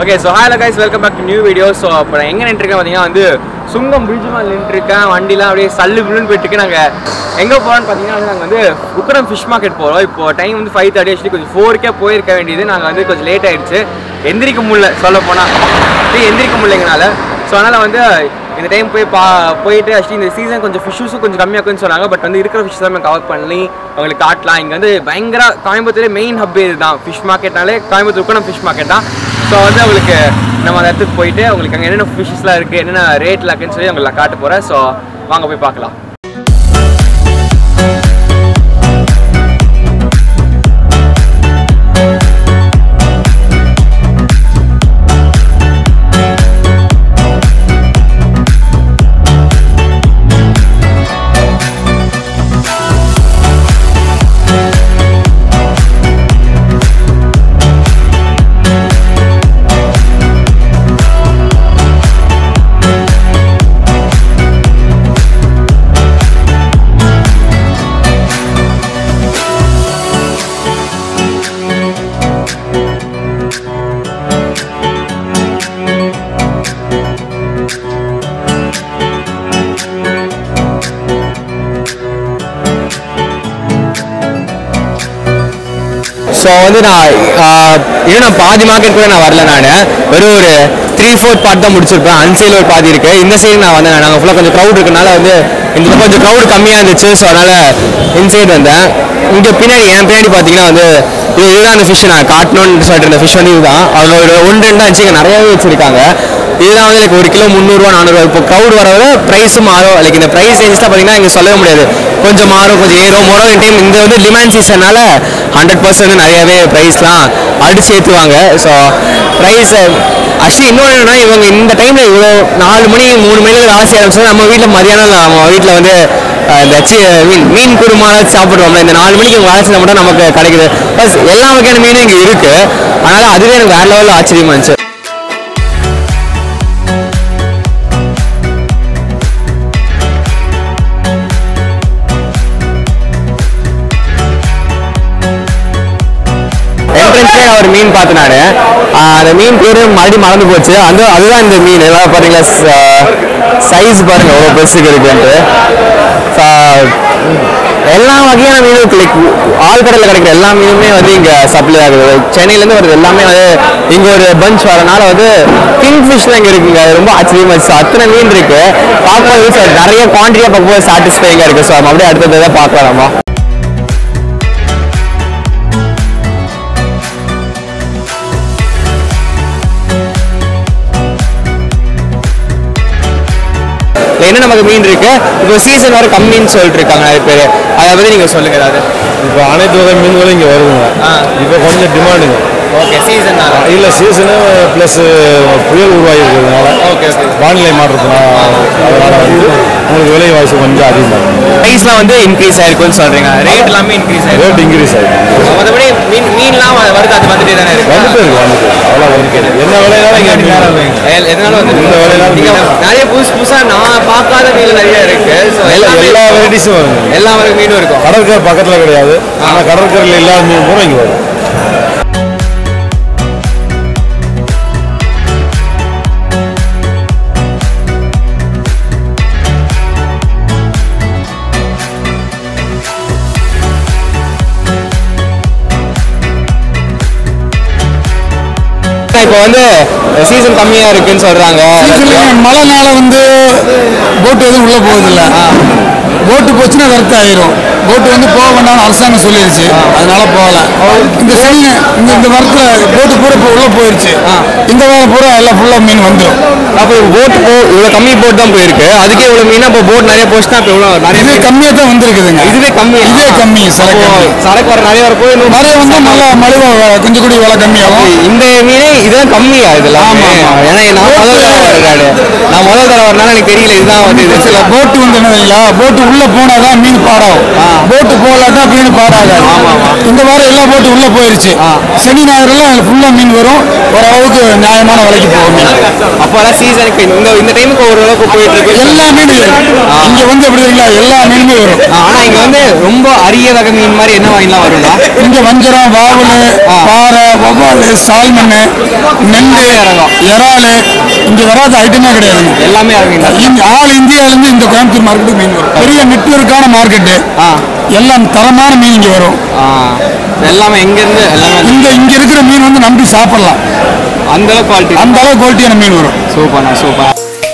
Okay so hello guys welcome back to new video so இப்போ நான் எங்கே நின்றுருக்கேன் பார்த்தீங்கன்னா வந்து சுங்கம் பிரிட்ஜ் மேலே நின்றுருக்கேன் வண்டிலாம் அப்படியே சல்லு புல்லுன்னு போயிட்டு நாங்கள் எங்கே போகிறோம்னு பார்த்தீங்கன்னா வந்து நாங்கள் வந்து உக்கடம் ஃபிஷ் மார்க்கெட் போகிறோம் இப்போ டைம் வந்து ஃபைவ் தேர்ட்டி ஆக்சுவலி கொஞ்சம் ஃபோருக்கே போயிருக்க வேண்டியது நாங்கள் வந்து கொஞ்சம் லேட் ஆயிடுச்சு எந்திரிக்க முடியல சொல்ல போனால் எந்திரிக்க முடியலைங்கனால ஸோ அதனால் வந்து இந்த டைம் போய் பா போயிட்டு ஆக்சுவலி இந்த சீசன் கொஞ்சம் ஃபிஷ்ஷும் கொஞ்சம் கம்மியாக இருக்குன்னு சொன்னாங்க பட் வந்து இருக்கிற ஃபிஷ் தான் கவர் பண்ணி அவங்களுக்கு காட்டலாம் இங்கே வந்து பயங்கர கோயம்புத்தூர்ல மெயின் ஹப் இதுதான் ஃபிஷ் மார்க்கெட்னாலே கோயம்புத்தூர் கூட ஃபிஷ் மார்க்கெட் தான் ஸோ வந்து அவங்களுக்கு நம்ம அந்த இடத்துக்கு போயிட்டு அவங்களுக்கு அங்கே என்னென்ன ஃபிஷ்ஷஸ்லாம் இருக்குது என்னென்ன ரேட்டில் இருக்குன்னு சொல்லி அவங்களுக்கு காட்ட போகிறேன் ஸோ வாங்க போய் பார்க்கலாம் ஸோ வந்து நான் ஆஹ், இன்னும் நான் பாதி மார்க்கெட் கூட நான் வரல நான் வெறும் ஒரு த்ரீ ஃபோர்த் பார்ட் தான் முடிச்சிருப்பேன் அன்சைடில் ஒரு பாதி இருக்குது இந்த சைடு நான் வந்தேன் நாங்கள் ஃபுல்லாக கொஞ்சம் க்ரௌட் இருக்கனால வந்து இந்த பக்கம் கொஞ்சம் க்ரௌட் கம்மியாக இருந்துச்சு ஸோ அதனால் இன்சைடு வந்தேன் இங்கே பின்னாடி என் பின்னாடி பார்த்தீங்கன்னா வந்து இது இதுதான் அந்த ஃபிஷ் நான் காட்டணும்னு சொல்லிட்டு இருந்த ஃபிஷ் வந்து இதுதான் அதில் ஒரு ஒன்று ரெண்டு அஞ்சு இங்கே நிறையாவே வச்சுருக்காங்க இதுதான் வந்து லைக் ஒரு கிலோ முந்நூறுரூவா நானூறுவா இப்போ க்ரௌட் வர வர ப்ரைஸும் மாறும் லைக் இந்த ப்ரைஸ் ரேஞ்ச்லாம் பார்த்தீங்கன்னா இங்கே சொல்லவே முடியாது கொஞ்சம் மாறும் கொஞ்சம் ஏறும் மொரம் டைம் இந்த வந்து டிமாண்ட் சீசனால ஹண்ட்ரட் பர்சன்ட் வந்து நிறையாவே ப்ரைஸ்லாம் அடிச்சு ஏற்றுவாங்க ஸோ ப்ரைஸ் ஆக்சுவலி இன்னொன்று என்னன்னா இவங்க இந்த டைமில் இவ்வளோ நாலு மணி மூணு மணிக்கு வேலை செய்ய ஆரம்பிச்சா நம்ம வீட்டில் மதியானம் நம்ம வீட்டில் வந்து அஹ், இந்த சி மீன் மீன் குருமாலாம் சாப்பிட்றோம்ல இந்த நாலு மணிக்கு இவங்க வேலை செஞ்சால் மட்டும் நமக்கு கிடைக்குது ப்ளஸ் எல்லா வகையான மீனும் இங்கே இருக்குது அதனால் அதுவே எனக்கு வேறு லெவலில் ஆச்சரியமா இருந்துச்சு என்ட்ரன்ஸ்லேயே நான் ஒரு மீன் பார்த்தேன் நான் அந்த மீன் பேர் மறுபடியும் மறந்து போச்சு அந்த அதுதான் இந்த மீன் எல்லாம் பார்த்தீங்களா சைஸ் பாருங்க எவ்வளோ பெருசுக்கு இருக்குன்ட்டு So, எல்லா வகையான மீனும் லைக் ஆழ்கடலில் கிடைக்கிற எல்லா மீனுமே வந்து இங்கே சப்ளை ஆகுது சென்னையிலேருந்து வருது எல்லாமே வந்து இங்கே ஒரு பஞ்ச் வரனால வந்து கிங் ஃபிஷ்லாம் இங்கே இருக்குங்க அது ரொம்ப ஆச்சரியமா இருந்துச்சு அத்தனை மீன் இருக்கு பார்க்கும்போது so நிறைய குவான்டிட்டியாக பார்க்கும்போது சாட்டிஸ்ஃபைங்காக இருக்குது ஸோ அப்படியே அடுத்தது தான் பார்க்கலாம் நம்ம என்ன நமக்கு மீன் இருக்கு இப்போ சீசன் வர கம்மின்னு சொல்லிட்டு இருக்காங்க நிறைய பேர் அதை பத்தி நீங்க சொல்லுங்க ஏதாவது இப்போ அனைத்து வகை மீன்களும் இங்கே வருதுங்க ஆ. இப்போ கொஞ்சம் டிமாண்டுங்க ஓகே சீசன் தான் இல்லை சீசனு ப்ளஸ் புயல் உருவாகி இருக்கிறதுனால ஓகே ஓகே வானிலை மாற்றத்தினால அதனால வந்து உங்களுக்கு விலை வாசி கொஞ்சம் அதிகமாக இருக்கும் ப்ரைஸ்லாம் வந்து இன்க்ரீஸ் ஆயிருக்குன்னு சொல்றீங்க ரேட் எல்லாமே இன்க்ரீஸ் ஆயிருக்கு ரேட் இன்க்ரீஸ் ஆகிடும் மற்றபடி மீன் மீன்லாம் வருது அது வந்துட்டே தானே இருக்கு வந்துட்டு இருக்கு வந்துட்டு இருக்கு. அவ்வளோ வந்துட்டு இருக்கு. என்ன விலைனாலும் இங்கே மீன் இருக்கு. எல்- எதனால வந்து இந்த விலையினாலும் நீங்க மீன். நிறைய புதுசு புதுசா நான் பார்க்காத மீன் நிறைய இருக்கு So, எல்லா எல்லாமே எல்லா வெரைட்டிஸும் வருங்க எல்லா வகை மீனும் இருக்கும் கடற்கரை பக்கத்தில் கிடையாது ஆனால் கடற்கரையில் இல்லாத மீன் பூரா இங்கே வரும் இப்போ வந்து சீசன் கம்மியா இருக்குன்னு சொல்றாங்க மழைனால வந்து போட்டு எதுவும் உள்ள போகுதில்ல போட்டு போச்சுன்னா வெறுத்து ஆயிரும் போட்டு வந்து போக வேண்டாம்னு அரசாங்கம் சொல்லிருச்சு அதனால போகல இந்த சனி இந்த இந்த வாரத்தில் போட்டு பூரா இப்போ உள்ள போயிருச்சு இந்த வாரம் பூரா எல்லாம் ஃபுல்லாக மீன் வந்துடும் அப்போ போட் போ இவ்வளோ கம்மி போட் தான் போயிருக்கு அதுக்கே இவ்வளோ மீனா இப்போ போட் நிறைய போச்சுன்னா இப்போ இவ்வளோ நிறைய இது மீன் கம்மியாக தான் வந்திருக்குதுங்க இதுவே கம்மி இதே கம்மி சரக்கு அப்போ சரக்கு வர நிறைய வரப்போ இன்னும் நிறைய வந்து நல்லா மலிவாக கொஞ்சம் கூடி விலை கம்மியாகும் இந்த மீனே இதுதான் கம்மியா இதெல்லாம் ஆமா, ஆமா. ஏன்னா நான் முதல் தடவை வரேன் நானு. நான் முதல் தடவை வரனால எனக்கு தெரியல இதுதான் வந்து இது சில போட்டு வந்து என்ன போட்டு உள்ள உள்ள போனாதான் மீன் பாடாகும் போட்டு போகலாட்டா மீன் பாடாகாது இந்த வாரம் எல்லா போட்டு உள்ள போயிருச்சு சனி ஞாயிறுலாம் ஃபுல்லா மீன் வரும் ஓரளவுக்கு நியாயமான விலைக்கு போகும் மீன் அப்போலாம் சீசனுக்கு இந்த இந்த டைமுக்கு ஓரளவுக்கு போயிட்டு இருக்கு எல்லா மீனும் வரும் இங்க வந்து அப்படி இல்ல எல்லா மீனுமே வரும் ஆனா இங்க வந்து ரொம்ப அரிய வகை மீன் மாதிரி என்ன வாங்கிலாம் வருங்களா இங்க வஞ்சரம் வாவல் பாறை வவ்வால் சால்மன் நெண்டு இறாலு இங்க வராத ஐட்டமே கிடையாதுங்க எல்லாமே இறங்குங்களா இங்க ஆல் இந்தியால இருந்து இந்த கோயம்புத்தூர் மார்க்கெட்டு மீன் வரும் பெரிய நெட்வொர்க்கான மார்க்கெட்டு ஆ எல்லாம் தரமான மீன் இங்க வரும் ஆ எல்லாமே எங்க இருந்து எல்லாமே இங்க இங்க இருக்கிற மீன் வந்து நம்பி சாப்பிடலாம் அந்த அளவுக்கு குவாலிட்டி அந்த அளவு குவாலிட்டியான மீன் வரும் சூப்பர்ண்ணா சூப்பர்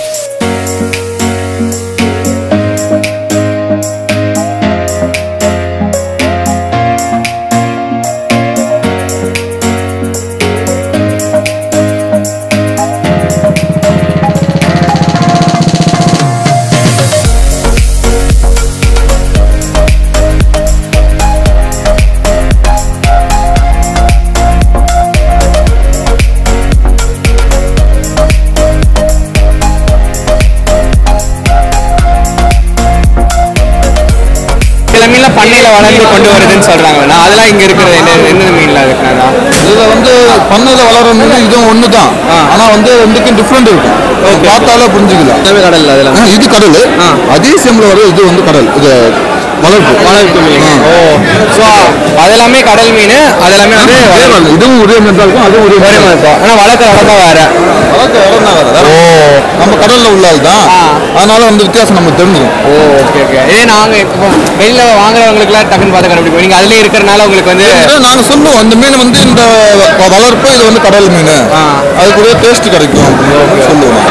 சில மீன்லாம் பண்ணையில வளர்ந்து கொண்டு வருதுன்னு சொல்றாங்கண்ணா அதெல்லாம் இங்க இருக்கிறது என்ன எந்த மீன்ல இருக்குண்ணா இதுல வந்து பண்ணையில வளர மீன் இதுவும் ஒன்று தான் ஆனா வந்து ரெண்டுக்கும் டிஃப்ரெண்ட் இருக்கும் பார்த்தாலே புரிஞ்சுக்கலாம் எல்லாமே கடல்ல அதெல்லாம் ஆ, இது கடல் ஆ. அதே சேம்ல வர இது வந்து கடல் இது வளர்ப்பு வளர்ப்பு மீன் ஆ. ஓ ஸோ அதெல்லாமே கடல் மீன் அதெல்லாமே வந்து அதே மாதிரி தான். இதுவும் ஒரே மீன் தான் இருக்கும் அதுவும் ஒரே ஒரே மீன் மாதிரி இருக்கும் ஆனா வளர்க்குற வளர்க்க வேற வளர்க்க இடம் தான் வேற. வேற நம்ம கடல்ல உள்ள ஆள் தான் ஆ. அதனால வந்து வித்தியாசம் நமக்கு தெரிஞ்சிடும் ஓ ஓகே ஓகே இதே நாங்க இப்போ வெளியில வாங்குறவங்களுக்குலாம் டக்குன்னு பார்த்து கண்டுபிடிப்போம் நீங்க அதுலயே இருக்கிறனால உங்களுக்கு வந்து இதை நாங்க சொல்லுவோம் இந்த மீன் வந்து இந்த வ- வளர்ப்பு இது வந்து கடல் மீன் ஆ. அதுக்குரிய டேஸ்ட் கிடைக்கும் அப்படின்னு சொல்லுவோம்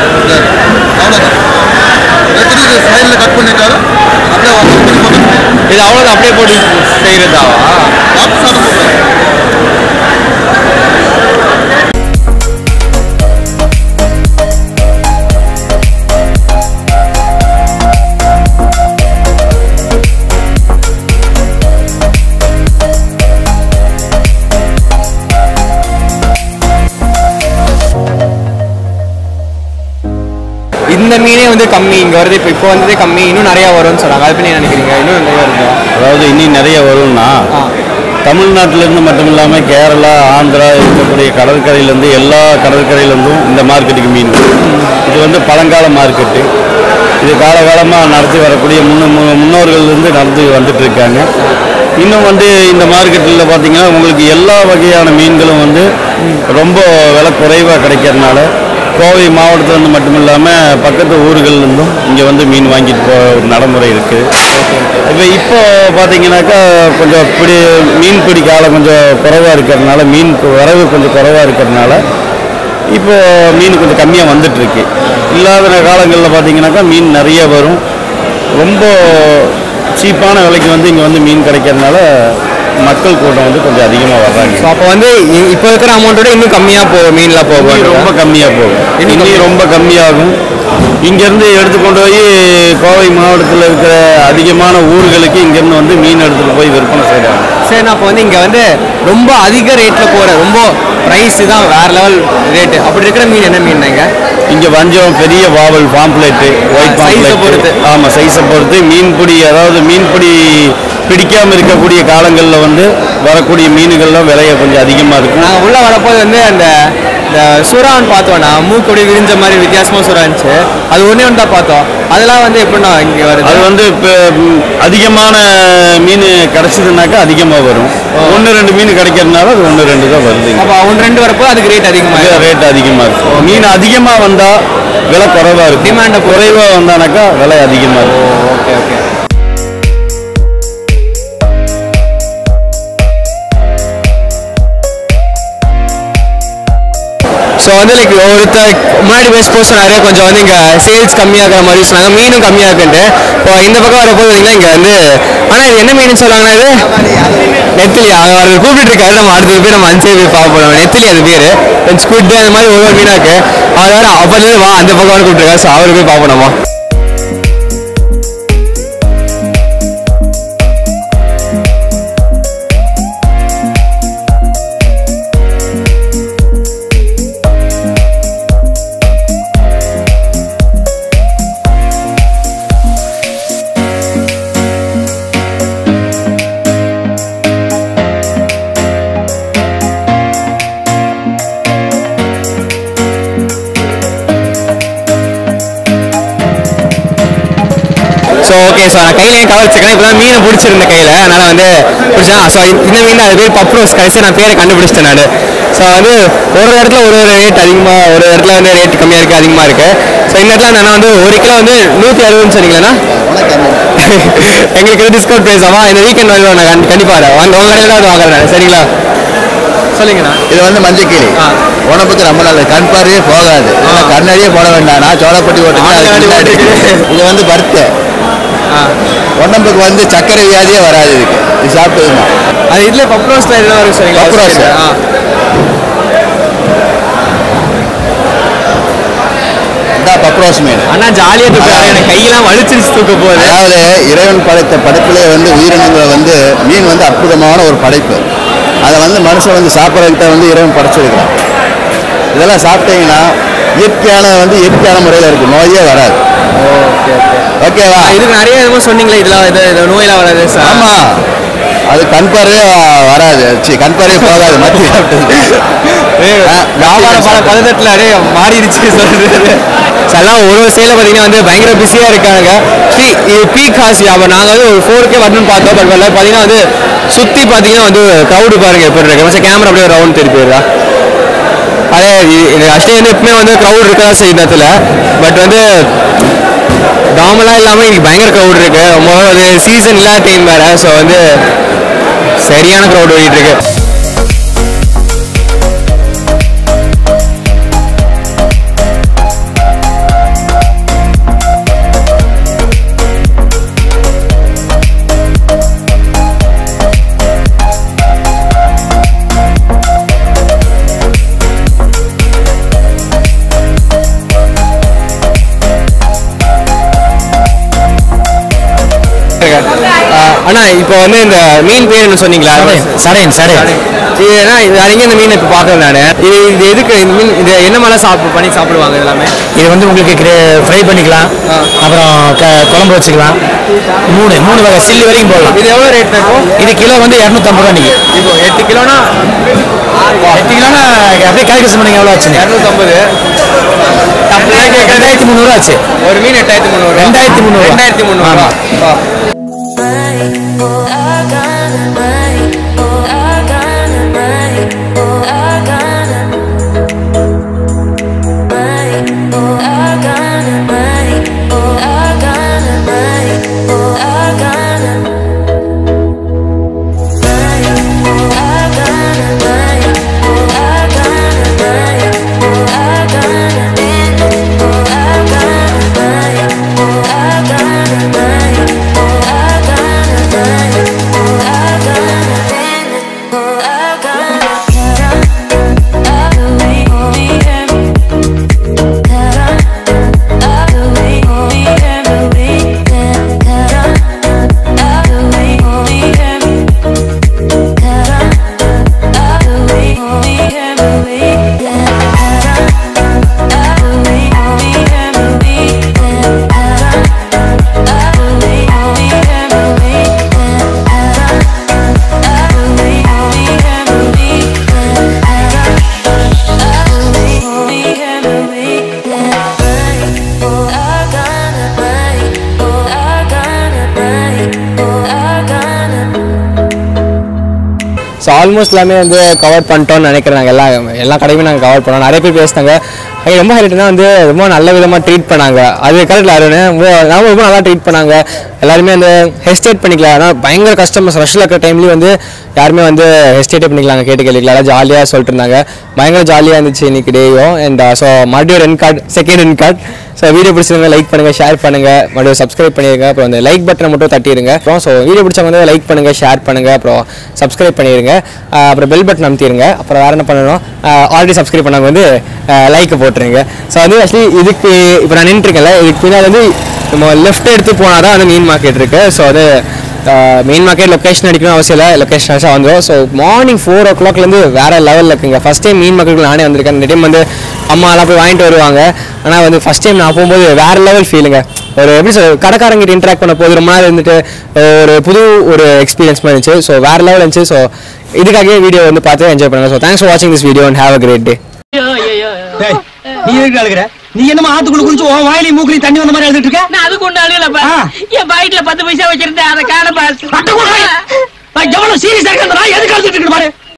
சைடில் கட் பண்ணிட்டாரு அப்படியே இது அவ்வளோதான் அப்படியே போட்டு செய்யறதாவா இந்த மீனே வந்து கம்மி இங்க வருது இப்போ இப்போ வந்ததே கம்மி இன்னும் நிறைய வரும்னு சொன்னாங்க அது பத்தி என்ன நினைக்கிறீங்க இன்னும் நிறைய வருதா அதாவது இன்னும் நிறைய வரும்னா ஆ. தமிழ்நாட்டிலேருந்து மட்டும் இல்லாமல் கேரளா ஆந்திரா இருக்கக்கூடிய கடற்கரையிலேருந்து எல்லா கடற்கரையிலேருந்தும் இந்த மார்க்கெட்டுக்கு மீன் வரும். இது வந்து பழங்கால மார்க்கெட்டு இது காலகாலமாக நடத்தி வரக்கூடிய முன்ன மு- முன்னோர்கள்லேருந்து நடந்து வந்துட்டு இருக்காங்க இன்னும் வந்து இந்த மார்க்கெட்டில் பார்த்தீங்கன்னா உங்களுக்கு எல்லா வகையான மீன்களும் வந்து ரொம்ப விலை குறைவாக கிடைக்கிறதுனால கோவை மாவட்டத்திலேருந்து மட்டும் இல்லாமல் பக்கத்து ஊர்கள்லேருந்தும் இங்கே வந்து மீன் வாங்கிட்டு போக ஒரு நடைமுறை இருக்குது இப்போ இப்போ பார்த்தீங்கன்னாக்கா கொஞ்சம் பிடி மீன் பிடி காலம் கொஞ்சம் குறைவாக இருக்கிறதுனால மீன் கு- வரவு கொஞ்சம் குறைவாக இருக்கிறதுனால இப்போ மீன் கொஞ்சம் கம்மியாக வந்துட்டுருக்கு இல்லாத காலங்களில் பார்த்தீங்கன்னாக்கா மீன் நிறைய வரும் ரொம்ப சீப்பான விலைக்கு வந்து இங்கே வந்து மீன் கிடைக்கிறதுனால மக்கள் கூட்டம் வந்து கொஞ்சம் அதிகமாக வர்றாங்க ஸோ அப்போ வந்து இ- இப்போ இருக்கிற அமௌண்ட்டோட இன்னும் கம்மியாக போகும் மீன்லாம் போகும் இன்னும் ரொம்ப கம்மியாக போகும் இன்னும் ரொம்ப கம்மியாகும் இங்கேருந்து எடுத்து கொண்டு போய் கோவை மாவட்டத்தில் இருக்கிற அதிகமான ஊர்களுக்கு இங்கேருந்து வந்து மீன் எடுத்துகிட்டு போய் விற்பனை செய்கிறாங்க சரி அப்போ வந்து இங்கே வந்து ரொம்ப அதிக ரேட்டில் போகிற ரொம்ப ப்ரைஸ் தான் வேற லெவல் ரேட்டு அப்படி இருக்கிற மீன் என்ன மீன் இங்கே இங்கே வஞ்சம் பெரிய வாவல் பாம்ப்ளேட்டு ஒயிட் size அ பொறுத்து. பாம்ப்ளேட் ஆமாம் சைஸை பொறுத்து மீன்பிடி அதாவது மீன்பிடி பிடிக்காமல் இருக்கக்கூடிய காலங்களில் வந்து வரக்கூடிய மீன்கள்லாம் விலையை கொஞ்சம் அதிகமாக இருக்கும் நாங்கள் உள்ளே வரப்போது வந்து அந்த இந்த சுறான்னு பார்த்தோன்னா மூக்கொடி விரிஞ்ச மாதிரி வித்தியாசமாக சுறா இருந்துச்சு அது ஒன்றே ஒன்று தான் பார்த்தோம் அதெல்லாம் வந்து எப்படின்னா இங்கே வருது அது வந்து இப்போ ம், அதிகமான மீன் கிடைச்சதுனாக்கா அதிகமாக வரும் ஒன்று ரெண்டு மீன் கிடைக்கிறதுனால அது ஒன்று ரெண்டு தான் வருது இங்க. அப்போ ஒன்று ரெண்டு வரப்போ அதுக்கு ரேட் அதிகமாக அது ரேட் அதிகமாக இருக்கும் மீன் அதிகமாக வந்தால் விலை குறைவாக இருக்கும் Demand அ பொறுத்து. குறைவாக வந்தானாக்கா விலை அதிகமாக இருக்கும் ஓகே ஓகே ஸோ வந்து லைக் ஒருத்தர் முன்னாடி பேச போக சொன்னாரு கொஞ்சம் வந்து இங்கே சேல்ஸ் கம்மியாகிற மாதிரி சொன்னாங்க மீனும் கம்மியாக இருக்குன்ட்டு இப்போ இந்த பக்கம் வரப்போது பார்த்தீங்கன்னா இங்கே வந்து ஆனால் இது என்ன மீன் சொல்லுவாங்கன்னா இது நெத்திலி அவர் அவர் கூப்பிட்டு இருக்காரு நம்ம அடுத்த போய் நம்ம அஞ்சே போய் பார்க்க போகிறோம் நெத்திலி அது பேர் ஸ்குட் அந்த மாதிரி ஒவ்வொரு மீனாக இருக்கு அவர் வேறு அப்போலேருந்து வா அந்த பக்கம் கூப்பிட்டுருக்காரு ஸோ அவரு போய் பார்ப்போம் நம்ம ஸோ ஓகே ஸோ நான் கையிலேயே கவர் வச்சிருக்கேன் இப்போ தான் மீனை பிடிச்சிருந்த கையில் அதனால் வந்து பிடிச்சேன் ஸோ இந்த மீன் தான் அது பேர் பப்ரோஸ் கடைசியாக நான் பேரை கண்டுபிடிச்சிட்டேன் நான் ஸோ வந்து ஒரு ஒரு இடத்துல ஒரு ஒரு ரேட் அதிகமாக ஒரு இடத்துல வந்து ரேட் கம்மியாக இருக்குது அதிகமாக இருக்குது ஸோ இந்த இடத்துல நான் வந்து ஒரு கிலோ வந்து நூற்றி அறுபதுன்னு சொன்னீங்களேண்ணா எங்களுக்கு டிஸ்கவுண்ட் ப்ரைஸ் ஆமா இந்த வீக்கெண்ட் வருவோம் நான் கண்டி- கண்டிப்பா வரேன். வாங்க உங்க கடையில் தான் வாங்குறேன் நான். சரிங்களா சொல்லுங்கண்ணா இது வந்து மஞ்சக்கிளி ஆ. உடம்புக்கு ரொம்ப நல்லது கண் பார்வையே போகாது இதெல்லாம் கண்ணாடியே போட வேண்டாம் நான் சோளப்பட்டி ஓட்டுறேன் அதுக்கு ஆடுகாடி முன்னாடி. ஓட்டுறீங்க. இது வந்து பருத்து ஆ. உடம்புக்கு வந்து சர்க்கரை வியாதியே வராது இதுக்கு இது சாப்பிட்டதுமா அது இதுல பப்ரோஸ்ல என்ன வரும் சரிங்களா பப்ரோஸ். ஆ. இதான் பப்ரோஸ் மீன் அண்ணா ஜாலியா தூக்குறாரு எனக்கு கையெல்லாம் வலிச்சிருச்சு தூக்க போகுது அதாவது இறைவன் படைத்த படைப்பிலே வந்து உயிரினங்களை வந்து மீன் வந்து அற்புதமான ஒரு படைப்பு அதை வந்து மனுஷன் வந்து சாப்பிட்றதுக்கு வந்து இறைவன் படைச்சிருக்கிறான் இதெல்லாம் சாப்பிட்டீங்கன்னா இயற்கையான வந்து இயற்கையான முறையில் இருக்கும் நோயே வராது ஓகேவா இதுக்கு நிறைய என்னமோ சொன்னீங்களே இதெல்லாம் இது இது நோயெல்லாம் வராது சார் ஆமா அது கண் பார்வையே வராது சி கண் பார்வையே போகாது மத்தி சாப்பிட்டது ஆ, வியாபார பல பதினெட்டுல அப்படியே மாறிடுச்சு சொல்றது எல்லாம் ஒரு ஒரு சைடில் பார்த்தீங்கன்னா வந்து பயங்கர பிஸியாக இருக்காங்க ஸ்ரீ இது பீக் ஹாஸ் வியாபாரம் நாங்கள் வந்து ஒரு ஃபோர் கே வரணும்னு பார்த்தோம் பட் வரல பார்த்தீங்கன்னா வந்து சுற்றி பார்த்தீங்கன்னா வந்து க்ரௌடு பாருங்க எப்படி இருக்கு மச்சா கேமரா அப்படியே ரவுண்ட் திருப்பி வருதா அதே இது- இது ஆக்சுவலி வந்து எப்பவுமே வந்து க்ரௌட் இருக்கா செய்யும் இடத்துல பட் வந்து நார்மலாக இல்லாமல் இன்னைக்கு பயங்கர க்ரௌட் இருக்கு ரொம்ப அது சீசன் இல்லாத டைம் வேற ஸோ வந்து சரியான க்ரௌட் ஓடிட்டு இருக்கு ஆஹ் அண்ணா இப்போ வந்து இந்த மீன் பேர் என்ன சொன்னீங்களா சடையன் சடையன் இது என்ன இது அறிஞ இந்த மீன் இப்போ பார்க்கறேன் நான் இது இது எதுக்கு இந்த மீன் இது என்ன மாதிரிலாம் சாப்பிடு பண்ணி சாப்பிடுவாங்க இது எல்லாமே இது வந்து உங்களுக்கு ஃப்ரை பண்ணிக்கலாம் அப்புறம் க- குழம்பு வச்சுக்கலாம் மூணு மூணு வகை சில்லி வரைக்கும் போடலாம் இது எவ்வளோ ரேட் இப்போ இது கிலோ வந்து இரநூத்தம்பது ரூபா நீங்கள் இப்போ எட்டு கிலோனா எட்டு கிலோனா அப்படியே கால்குலேஷன் பண்ணீங்க எவ்வளோ ஆச்சுங்க இரநூத்தம்பது ரெண்டாயிரத்தி முந்நூறுவா ஆச்சு ஒரு மீன் எட்டாயிரத்தி முந்நூறு ரெண்டாயிரத்தி முந்நூறு. ரெண்டாயிரத்தி முந்நூறுவா ஸோ ஆல்மோஸ்ட் எல்லாமே வந்து கவர் பண்ணிட்டோம்னு நினைக்கிறேன் நாங்கள் எல்லா எல்லா கடையுமே நாங்கள் கவர் பண்ணோம் நிறைய பேர் பேசினாங்க அது ரொம்ப ஹைலைட்னா வந்து ரொம்ப நல்ல விதமாக ட்ரீட் பண்ணாங்க அது கரெக்டில் அருண் ரொம்ப நாம ரொம்ப நல்லா ட்ரீட் பண்ணாங்க எல்லாருமே வந்து ஹெஸ்டேட் பண்ணிக்கலாம் ஆனால் பயங்கர கஸ்டமர்ஸ் ரஷ்ல இருக்கிற டைம்லேயும் வந்து யாருமே வந்து ஹெஸ்டேட்டே பண்ணிக்கலாங்க கேட்டு கேட்டுக்கலாம் ஜாலியாக சொல்லிட்டு இருந்தாங்க பயங்கர ஜாலியாக இருந்துச்சு இன்னைக்கு டேயும் அண்ட் ஸோ மறுபடியும் ரென் கார்டு செகண்ட் ரென் கார்டு ஸோ வீடியோ பிடிச்சிருங்க லைக் பண்ணுங்க ஷேர் பண்ணுங்க மறுபடியும் சப்ஸ்கிரைப் பண்ணிருங்க அப்புறம் அந்த லைக் பட்டனை மட்டும் தட்டிடுங்க அப்புறம் ஸோ வீடியோ பிடிச்சவங்க வந்து லைக் பண்ணுங்க ஷேர் பண்ணுங்க அப்புறம் சப்ஸ்கிரைப் பண்ணிடுங்க ஆஹ் அப்புறம் பெல் பட்டன் அமுத்திடுங்க அப்புறம் வேற என்ன பண்ணணும் ஆல்ரெடி சப்ஸ்கிரைப் பண்ணவங்க வந்து லைக் போட்டுருங்க ஸோ வந்து ஆக்சுவலி இதுக்கு இப்போ நான் நின்றுருக்கேன்ல இதுக்கு பின்னாடி வந்து நம்ம லெஃப்ட் எடுத்து போனால் தான் வந்து மீன் மார்க்கெட் இருக்கு ஸோ அது மெயின் மார்க்கெட் லொக்கேஷன் அடிக்கணும் அவசியம் இல்லை லொக்கேஷன் அடிச்சா வந்துடும் ஸோ மார்னிங் ஃபோர் ஓ கிளாக்லேருந்து வேறு லெவலில் இருக்குங்க ஃபஸ்ட் டைம் மீன் மார்க்கெட்டுக்கு நானே வந்திருக்கேன் இந்த டைம் வந்து அம்மாலாம் போய் வாங்கிட்டு வருவாங்க ஆனால் வந்து ஃபஸ்ட் டைம் நான் போகும்போது வேறு லெவல் ஃபீலுங்க ஒரு எப்படி சொல்ற கடைக்காரங்கிட்ட இன்ட்ராக்ட் பண்ண போது ரொம்ப நாள் இருந்துட்டு அஹ், ஒரு புது ஒரு எக்ஸ்பீரியன்ஸ் மாதிரி இருந்துச்சு ஸோ வேறு லெவல் இருந்துச்சு ஸோ இதுக்காகவே வீடியோ வந்து பார்த்து என்ஜாய் பண்ணுங்க ஸோ தேங்க்ஸ் ஃபார் வாட்சிங் this video and have a great day நீ எதுக்கு அழுகிற நீ என்னமா ஆத்துக்குள்ள குளிச்சு உன் வாயிலையும் மூக்கிலையும் தண்ணி வந்த மாதிரி எழுதிட்டு இருக்க நான் அதுக்கு ஒண்ணு அழுகலப்பா ஆ. என் வயிற்றுல